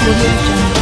Audio Jungle.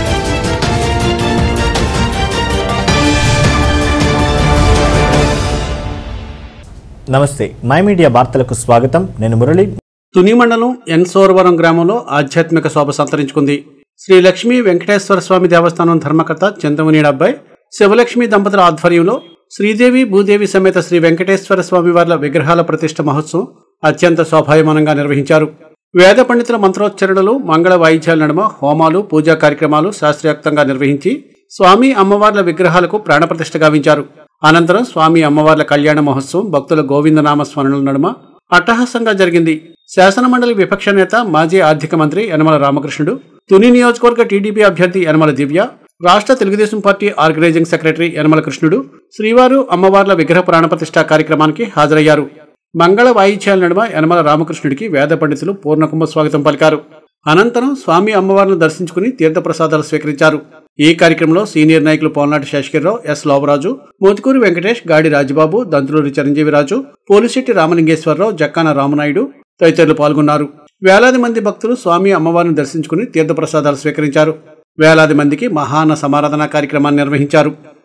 నమస్తే my media వార్తలకు స్వాగతం నేను మురళి తుని మండలం ఎన్ సోరవరం గ్రామంలో ఆధ్యాత్మిక శోభ సంతరించుకుంది శ్రీ లక్ష్మీ వెంకటేశ్వర స్వామి దేవస్థానం ధర్మకర్త చంద్రముని అబ్బాయి శివలక్ష్మి దంపతుల ఆధ్వర్యంలో శ్రీదేవి భూదేవి సమేత శ్రీ వెంకటేశ్వర స్వామి వార్ల విగ్రహాల ప్రతిష్ఠ మహోత్సవం అత్యంత శోభాయమానంగా నిర్వహించారు వేద పండితుల మంత్రోచ్చరణలు మంగళ వాయిద్యాల నడుమ హోమాలు పూజా కార్యక్రమాలు శాస్త్రయుక్తంగా నిర్వహించి స్వామి అమ్మవార్ల విగ్రహాలకు ప్రాణప్రతిష్ఠ గావించారు అనంతరం స్వామి అమ్మవార్ల కళ్యాణ మహోత్సవం భక్తుల గోవిందనామ స్మరణల నడుమ అట్టహాసంగా జరిగింది శాసనమండలి విపక్ష నేత మాజీ ఆర్థిక మంత్రి యనమల రామకృష్ణుడు తుని నియోజకవర్గ టీడీపీ అభ్యర్థి యనమల దివ్య రాష్ట్ర Telugu Desam party organising secretary Yanamala Krishnudu శ్రీవారు అమ్మవార్ల విగ్రహ ప్రాణప్రతిష్ఠ కార్యక్రమానికి హాజరయ్యారు మంగళ వాయిద్యాల నడుమ యనమల రామకృష్ణుడికి వేద పండితులు పూర్ణకుంభ స్వాగతం పలికారు అనంతరం స్వామి అమ్మవారిని దర్శించుకుని తీర్థప్రసాదాలు స్వీకరించారు ఈ కార్యక్రమంలో సీనియర్ నాయకులు పోల్నాటి శేషగిరిరావు ఎస్ లోవరాజు మోతుకూరి వెంకటేష్ గాడి రాజబాబు దంతులూరి చిరంజీవిరాజు పోలిశెట్టి రామలింగేశ్వరరావు జక్కాన రామనాయుడు తదితరులు పాల్గొన్నారు వేలాది మంది భక్తులు స్వామి అమ్మవారిని దర్శించుకుని తీర్థప్రసాదాలు స్వీకరించారు వేలాది మందికి మహాన సమారాధన కార్యక్రమాన్ని నిర్వహించారు